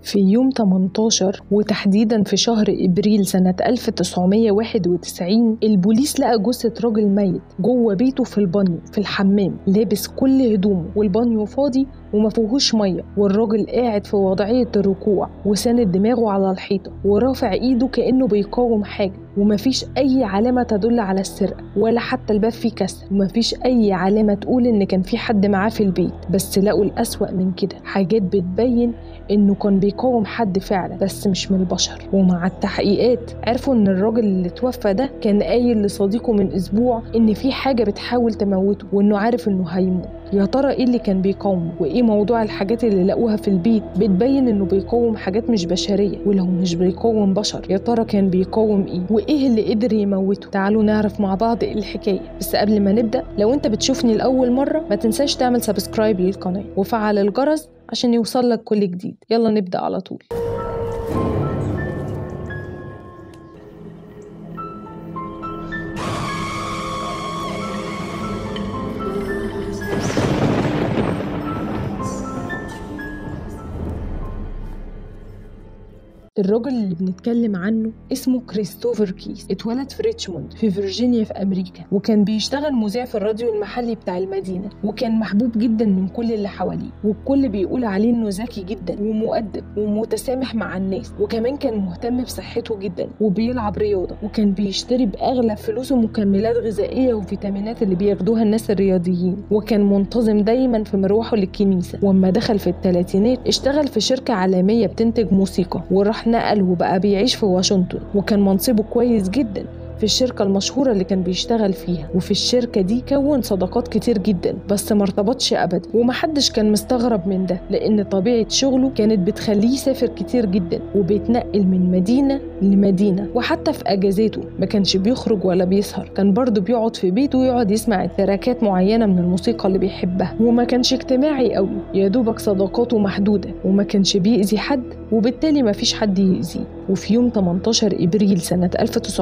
في يوم 18 وتحديدا في شهر إبريل سنة 1991 البوليس لقى جثة راجل ميت جوه بيته في البانيو في الحمام لابس كل هدومه والبانيو فاضي وما فيهوش ميه والراجل قاعد في وضعيه الركوع وساند دماغه على الحيطه ورافع ايده كانه بيقاوم حاجه ومفيش اي علامه تدل على السرقه ولا حتى الباب فيه كسر ومفيش اي علامه تقول ان كان في حد معاه في البيت بس لقوا الاسوا من كده حاجات بتبين انه كان بيقاوم حد فعلا بس مش من البشر ومع التحقيقات عرفوا ان الراجل اللي توفى ده كان قايل لصديقه من اسبوع ان في حاجه بتحاول تموته وانه عارف انه هيموت يا ترى ايه اللي كان بيقاومه وايه موضوع الحاجات اللي لقوها في البيت بتبين انه بيقاوم حاجات مش بشريه ولو مش بيقاوم بشر يا ترى كان بيقاوم ايه وايه اللي قدر يموته تعالوا نعرف مع بعض ايه الحكايه بس قبل ما نبدا لو انت بتشوفني لاول مره ما تنساش تعمل سبسكرايب للقناه وفعل الجرس عشان يوصل لك كل جديد يلا نبدا على طول الراجل اللي بنتكلم عنه اسمه كريستوفر كيس اتولد في ريتشموند في فيرجينيا في امريكا وكان بيشتغل مذيع في الراديو المحلي بتاع المدينه وكان محبوب جدا من كل اللي حواليه والكل بيقول عليه انه ذكي جدا ومؤدب ومتسامح مع الناس وكمان كان مهتم بصحته جدا وبيلعب رياضه وكان بيشتري باغلى فلوسه مكملات غذائيه وفيتامينات اللي بياخدوها الناس الرياضيين وكان منتظم دايما في مروحه للكنيسه واما دخل في الثلاثينات اشتغل في شركه عالميه بتنتج موسيقى وراح نقل وبقى بيعيش في واشنطن وكان منصبه كويس جدا في الشركة المشهورة اللي كان بيشتغل فيها وفي الشركة دي كون صداقات كتير جدا بس ما ارتبطش أبدا ومحدش كان مستغرب من ده لأن طبيعة شغله كانت بتخليه يسافر كتير جدا وبيتنقل من مدينة لمدينة وحتى في أجازاته ما كانش بيخرج ولا بيسهر كان برضه بيقعد في بيته ويقعد يسمع تراكات معينة من الموسيقى اللي بيحبها وما كانش اجتماعي قوي يا دوبك صداقاته محدودة وما كانش بيأذي حد وبالتالي ما فيش حد يأذيه وفي يوم 18 إبريل سنة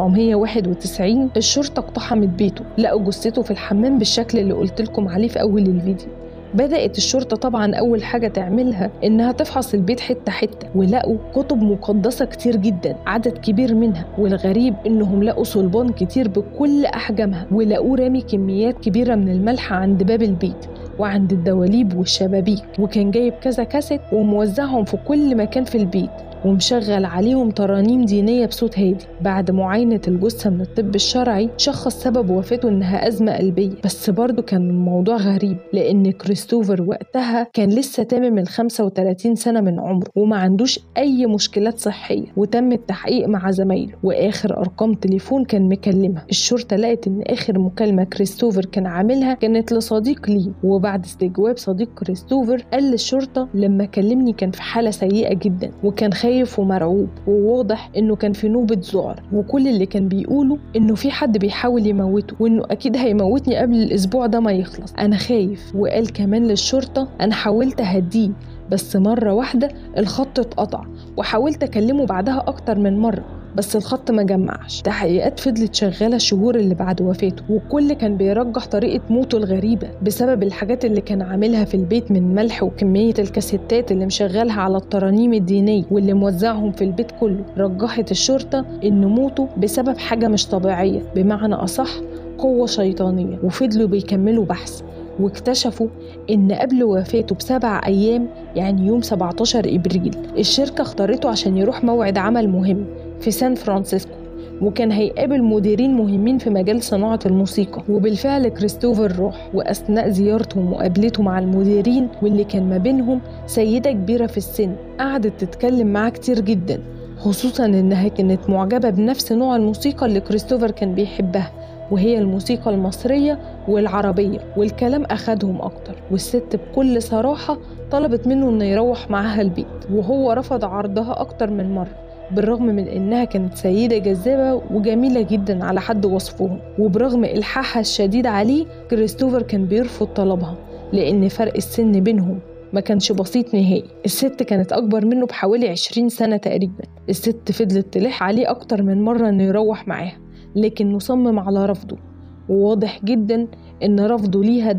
1991 الشرطة اقتحمت بيته لقوا جثته في الحمام بالشكل اللي قلت لكم عليه في أول الفيديو بدأت الشرطة طبعا أول حاجة تعملها إنها تفحص البيت حتة حتة ولقوا كتب مقدسة كتير جدا عدد كبير منها والغريب إنهم لقوا صلبان كتير بكل أحجامها ولقوا رامي كميات كبيرة من الملح عند باب البيت وعند الدواليب والشبابيك وكان جايب كذا كاسيت وموزعهم في كل مكان في البيت ومشغل عليهم ترانيم دينية بصوت هادي بعد معاينة الجثة من الطب الشرعي شخص سبب وفاته إنها أزمة قلبية بس برضه كان الموضوع غريب لأن كريستوفر وقتها كان لسه تامم ال 35 سنة من عمره وما عندوش أي مشكلات صحية وتم التحقيق مع زمايله وآخر أرقام تليفون كان مكلمها الشرطة لقت إن آخر مكالمة كريستوفر كان عاملها كانت لصديق ليه وبعد استجواب صديق كريستوفر قال للشرطة لما كلمني كان في حالة سيئة جدا وكان خايف ومرعوب وواضح انه كان في نوبة ذعر وكل اللي كان بيقوله انه في حد بيحاول يموته وانه اكيد هيموتني قبل الاسبوع ده ما يخلص انا خايف وقال كمان للشرطة انا حاولت اهديه بس مرة واحدة الخط اتقطع وحاولت أكلمه بعدها أكتر من مرة بس الخط ما جمعش تحقيقات فضلت شغالة الشهور اللي بعد وفاته والكل كان بيرجح طريقة موته الغريبة بسبب الحاجات اللي كان عاملها في البيت من ملح وكمية الكاسيتات اللي مشغلها على الترانيم الدينية واللي موزعهم في البيت كله رجحت الشرطة إن موته بسبب حاجة مش طبيعية بمعنى أصح قوة شيطانية وفضلوا بيكملوا بحث واكتشفوا إن قبل وفاته بسبع أيام يعني يوم 17 إبريل الشركة اختارته عشان يروح موعد عمل مهم في سان فرانسيسكو وكان هيقابل مديرين مهمين في مجال صناعة الموسيقى وبالفعل كريستوفر راح وأثناء زيارته ومقابلته مع المديرين واللي كان ما بينهم سيدة كبيرة في السن قعدت تتكلم معاه كتير جدا خصوصا إنها كانت معجبة بنفس نوع الموسيقى اللي كريستوفر كان بيحبها وهي الموسيقى المصرية والعربية والكلام أخدهم أكتر والست بكل صراحة طلبت منه إنه يروح معاها البيت وهو رفض عرضها أكتر من مرة بالرغم من إنها كانت سيدة جذابة وجميلة جدا على حد وصفهم وبرغم إلحاحها الشديد عليه كريستوفر كان بيرفض طلبها لأن فرق السن بينهم ما كانش بسيط نهائي الست كانت أكبر منه بحوالي عشرين سنة تقريبا الست فضلت تلح عليه أكتر من مرة إنه يروح معاها لكن مصمم على رفضه وواضح جدا إن رفضه ليها ده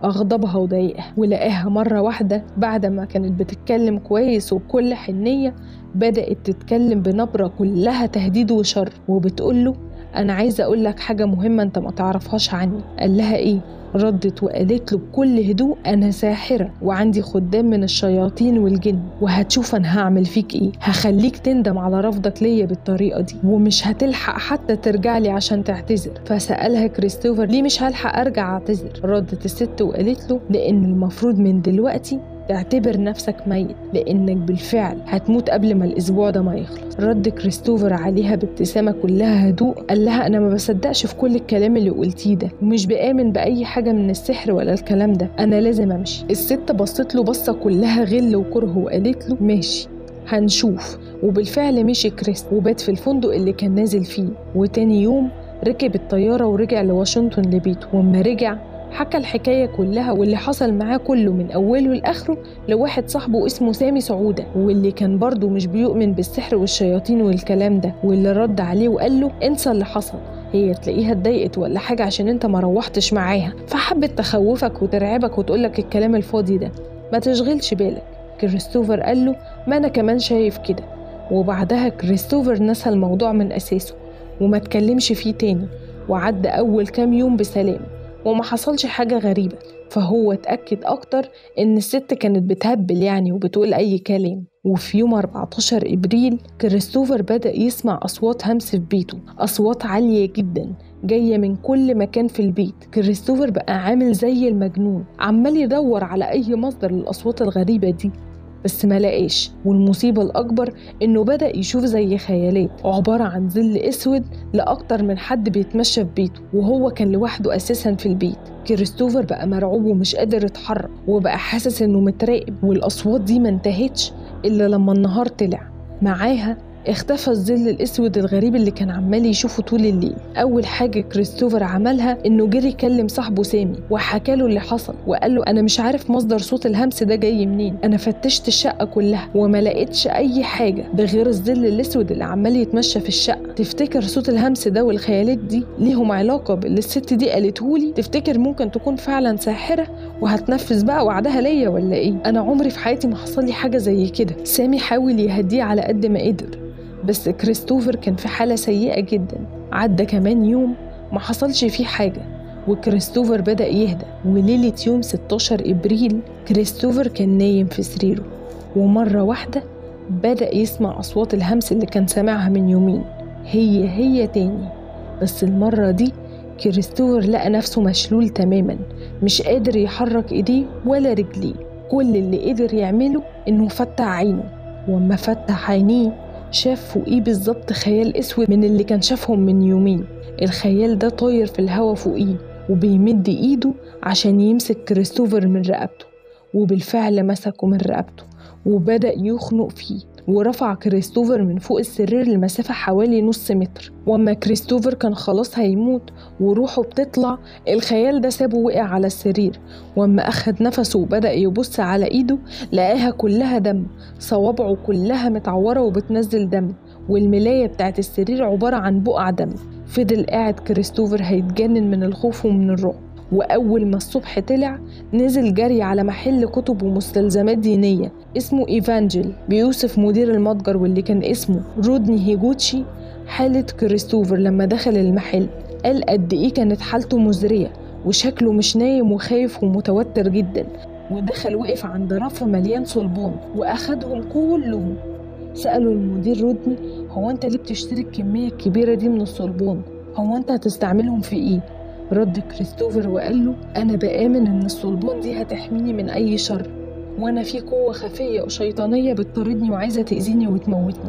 أغضبها وضايقها ولقاها مرة واحدة بعد ما كانت بتتكلم كويس وبكل حنية بدأت تتكلم بنبرة كلها تهديد وشر وبتقوله أنا عايزة أقول لك حاجة مهمة أنت ما تعرفهاش عني قال لها إيه؟ ردت وقالت له بكل هدوء أنا ساحرة وعندي خدام من الشياطين والجن وهتشوف أنا هعمل فيك إيه هخليك تندم على رفضك ليا بالطريقة دي ومش هتلحق حتى ترجع لي عشان تعتذر فسألها كريستوفر ليه مش هلحق أرجع أعتذر ردت الست وقالت له لأن المفروض من دلوقتي اعتبر نفسك ميت لانك بالفعل هتموت قبل ما الاسبوع ده ما يخلص رد كريستوفر عليها بابتسامه كلها هدوء قال لها انا ما بصدقش في كل الكلام اللي قلتيه ده ومش بامن باي حاجه من السحر ولا الكلام ده انا لازم امشي الست بصت له بصه كلها غل وكره وقالت له ماشي هنشوف وبالفعل مشي كريس وبات في الفندق اللي كان نازل فيه وتاني يوم ركب الطيارة ورجع لواشنطن لبيته وما رجع حكى الحكاية كلها واللي حصل معاه كله من أوله لآخره لواحد صاحبه اسمه سامي سعودة واللي كان برضه مش بيؤمن بالسحر والشياطين والكلام ده واللي رد عليه وقال له انسى اللي حصل هي تلاقيها اتضايقت ولا حاجة عشان انت ما روحتش معاها فحبت تخوفك وترعبك وتقولك الكلام الفاضي ده ما تشغلش بالك كريستوفر قال له ما انا كمان شايف كده وبعدها كريستوفر نسى الموضوع من اساسه وما تكلمش فيه تاني وعدى اول كام يوم بسلام وما حصلش حاجة غريبة فهو اتأكد أكتر إن الست كانت بتهبل يعني وبتقول أي كلام وفي يوم 14 إبريل كريستوفر بدأ يسمع أصوات همس في بيته أصوات عالية جدا جاية من كل مكان في البيت كريستوفر بقى عامل زي المجنون عمال يدور على أي مصدر للأصوات الغريبة دي بس ما لقاش والمصيبة الأكبر إنه بدأ يشوف زي خيالات عبارة عن ظل أسود لأكتر من حد بيتمشى في بيته وهو كان لوحده أساسا في البيت كريستوفر بقى مرعوب ومش قادر يتحرك وبقى حاسس إنه متراقب والأصوات دي ما انتهتش إلا لما النهار طلع معاها اختفى الظل الاسود الغريب اللي كان عمال يشوفه طول الليل اول حاجه كريستوفر عملها انه جري يكلم صاحبه سامي وحكى له اللي حصل وقال له انا مش عارف مصدر صوت الهمس ده جاي منين انا فتشت الشقه كلها وما لقيتش اي حاجه بغير الظل الاسود اللي عمال يتمشى في الشقه تفتكر صوت الهمس ده والخيالات دي ليهم علاقه باللي الست دي قالته لي تفتكر ممكن تكون فعلا ساحره وهتنفذ بقى وعدها ليا ولا ايه انا عمري في حياتي ما حصل لي حاجه زي كده سامي حاول يهديه على قد ما قدر بس كريستوفر كان في حالة سيئة جدا عدى كمان يوم ما حصلش فيه حاجة وكريستوفر بدأ يهدى وليلة يوم 16 إبريل كريستوفر كان نايم في سريره ومرة واحدة بدأ يسمع أصوات الهمس اللي كان سامعها من يومين هي هي تاني بس المرة دي كريستوفر لقى نفسه مشلول تماما مش قادر يحرك ايديه ولا رجليه كل اللي قدر يعمله انه فتح عينه وما فتح عينيه شاف فوقيه بالظبط خيال اسود من اللي كان شافهم من يومين الخيال ده طاير في الهوا فوقيه وبيمد ايده عشان يمسك كريستوفر من رقبته وبالفعل مسكه من رقبته وبدأ يخنق فيه ورفع كريستوفر من فوق السرير لمسافة حوالي نص متر وأما كريستوفر كان خلاص هيموت وروحه بتطلع الخيال ده سابه وقع على السرير وأما أخد نفسه وبدأ يبص على إيده لقاها كلها دم صوابعه كلها متعورة وبتنزل دم والملاية بتاعت السرير عبارة عن بقع دم فضل قاعد كريستوفر هيتجنن من الخوف ومن الرعب وأول ما الصبح طلع نزل جري على محل كتب ومستلزمات دينية اسمه إيفانجل بيوصف مدير المتجر واللي كان اسمه رودني هيجوتشي حالة كريستوفر لما دخل المحل قال قد إيه كانت حالته مزرية وشكله مش نايم وخايف ومتوتر جدا ودخل وقف عند رف مليان صلبان وأخدهم كلهم سألوا المدير رودني هو أنت ليه بتشتري الكمية الكبيرة دي من الصلبان؟ هو أنت هتستعملهم في إيه؟ رد كريستوفر وقال له أنا بآمن إن الصلبان دي هتحميني من أي شر وأنا في قوة خفية وشيطانية بتطاردني وعايزة تأذيني وتموتني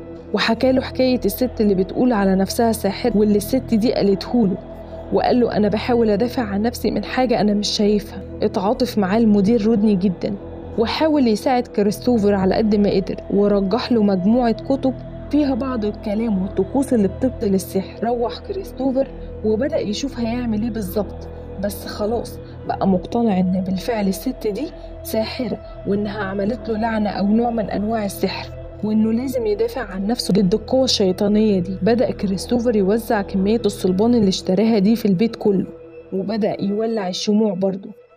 وحكى له حكاية الست اللي بتقول على نفسها ساحر واللي الست دي قالته له وقال له أنا بحاول أدافع عن نفسي من حاجة أنا مش شايفها اتعاطف معاه المدير رودني جدا وحاول يساعد كريستوفر على قد ما قدر ورجح له مجموعة كتب فيها بعض الكلام والطقوس اللي بتبطل السحر روح كريستوفر وبدأ يشوف هيعمل ايه بالظبط بس خلاص بقى مقتنع ان بالفعل الست دي ساحرة وانها عملت له لعنة او نوع من انواع السحر وانه لازم يدافع عن نفسه ضد القوة الشيطانية دي بدأ كريستوفر يوزع كمية الصلبان اللي اشتراها دي في البيت كله وبدأ يولع الشموع برضه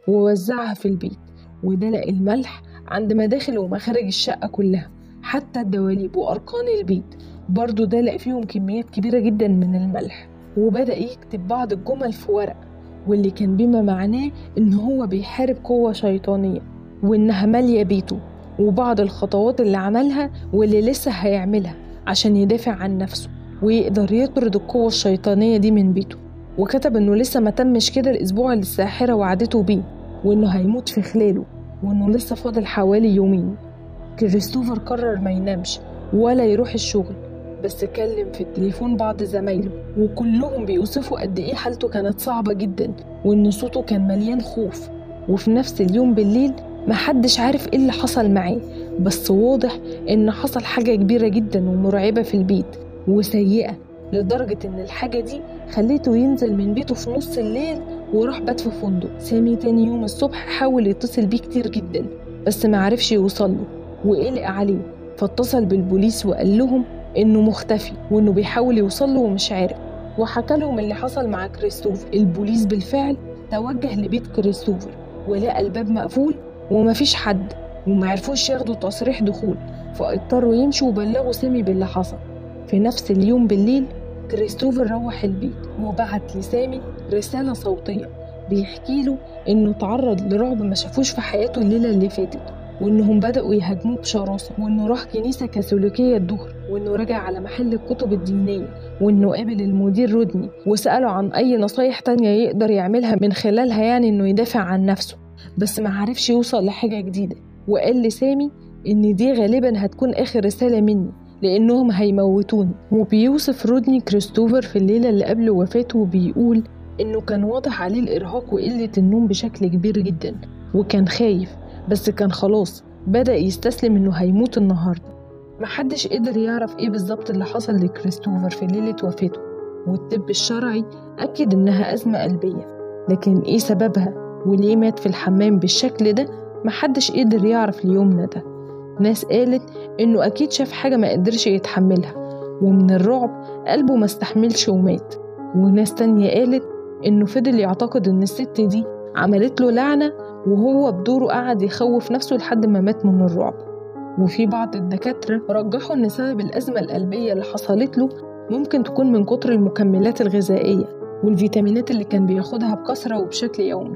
ووزعها في البيت ودلق الملح عند مداخل ومخارج الشقة كلها حتى الدواليب وأركان البيت برضه دلق فيهم كميات كبيرة جدا من الملح وبدأ يكتب بعض الجمل في ورق واللي كان بما معناه إن هو بيحارب قوة شيطانية وإنها مالية بيته وبعض الخطوات اللي عملها واللي لسه هيعملها عشان يدافع عن نفسه ويقدر يطرد القوة الشيطانية دي من بيته وكتب إنه لسه ما تمش كده الأسبوع اللي الساحرة وعدته بيه وإنه هيموت في خلاله وإنه لسه فاضل حوالي يومين كريستوفر قرر ما ينامش ولا يروح الشغل بس كلم في التليفون بعض زمايله وكلهم بيوصفوا قد ايه حالته كانت صعبة جدا وان صوته كان مليان خوف وفي نفس اليوم بالليل محدش عارف ايه اللي حصل معاه بس واضح ان حصل حاجة كبيرة جدا ومرعبة في البيت وسيئة لدرجة ان الحاجة دي خليته ينزل من بيته في نص الليل وراح بات في فندق سامي تاني يوم الصبح حاول يتصل بيه كتير جدا بس معرفش يوصله وقلق عليه فاتصل بالبوليس وقال لهم انه مختفي وانه بيحاول يوصل له ومش عارف وحكى لهم اللي حصل مع كريستوفر البوليس بالفعل توجه لبيت كريستوفر ولقى الباب مقفول ومفيش حد ومعرفوش ياخدوا تصريح دخول فاضطروا يمشوا وبلغوا سامي باللي حصل في نفس اليوم بالليل كريستوفر روح البيت وبعت لسامي رسالة صوتية بيحكي له إنه تعرض لرعب ما شافوش في حياته الليلة اللي فاتت وإنهم بدأوا يهاجموه بشراسة وإنه راح كنيسة كاثوليكية الظهر وإنه رجع على محل الكتب الدينية وإنه قابل المدير رودني وسأله عن أي نصايح تانية يقدر يعملها من خلالها يعني إنه يدافع عن نفسه بس ما عرفش يوصل لحاجة جديدة وقال لسامي إن دي غالبا هتكون آخر رسالة مني لأنهم هيموتوني وبيوصف رودني كريستوفر في الليلة اللي قبل وفاته وبيقول إنه كان واضح عليه الإرهاق وقلة النوم بشكل كبير جدا وكان خايف بس كان خلاص بدأ يستسلم إنه هيموت النهاردة محدش قدر يعرف إيه بالظبط اللي حصل لكريستوفر في ليلة وفاته والطب الشرعي أكد إنها أزمة قلبية لكن إيه سببها وليه مات في الحمام بالشكل ده محدش قدر يعرف ليومنا ده ناس قالت إنه أكيد شاف حاجة ما قدرش يتحملها ومن الرعب قلبه ما استحملش ومات وناس تانية قالت إنه فضل يعتقد إن الست دي عملت له لعنة وهو بدوره قعد يخوف نفسه لحد ما مات من الرعب وفي بعض الدكاترة رجحوا إن سبب الأزمة القلبية اللي حصلت له ممكن تكون من كتر المكملات الغذائية والفيتامينات اللي كان بياخدها بكثرة وبشكل يومي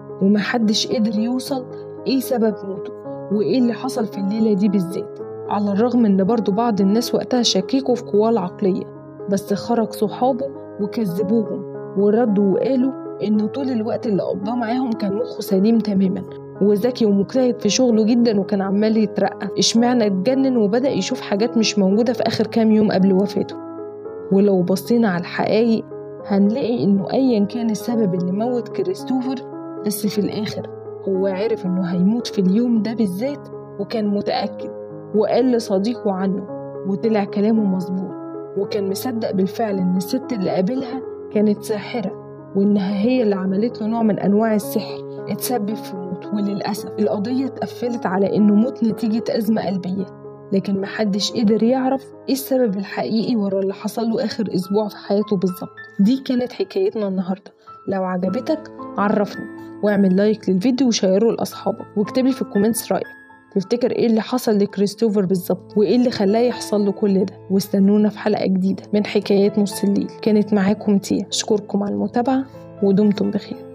ومحدش قدر يوصل إيه سبب موته وإيه اللي حصل في الليلة دي بالذات على الرغم إن برضو بعض الناس وقتها شككوا في قواه العقلية بس خرج صحابه وكذبوهم وردوا وقالوا إنه طول الوقت اللي قضاه معاهم كان مخه سليم تماما وذكي ومجتهد في شغله جدا وكان عمال يترقى اشمعنى اتجنن وبدأ يشوف حاجات مش موجودة في آخر كام يوم قبل وفاته ولو بصينا على الحقايق هنلاقي إنه أيا كان السبب اللي موت كريستوفر بس في الآخر هو عرف إنه هيموت في اليوم ده بالذات وكان متأكد وقال لصديقه عنه وطلع كلامه مظبوط وكان مصدق بالفعل إن الست اللي قابلها كانت ساحرة وإنها هي اللي عملت له نوع من أنواع السحر اتسبب في موته وللأسف القضية اتقفلت على إنه موت نتيجة أزمة قلبية لكن محدش قدر يعرف ايه السبب الحقيقي ورا اللي حصل له آخر أسبوع في حياته بالظبط دي كانت حكايتنا النهاردة لو عجبتك عرفني واعمل لايك للفيديو وشيره لأصحابك واكتبلي في الكومنتس رأيك تفتكر ايه اللي حصل لكريستوفر بالظبط وايه اللي خلاه يحصل له كل ده واستنونا في حلقة جديدة من حكايات نص الليل كانت معاكم تيا اشكركم على المتابعة ودمتم بخير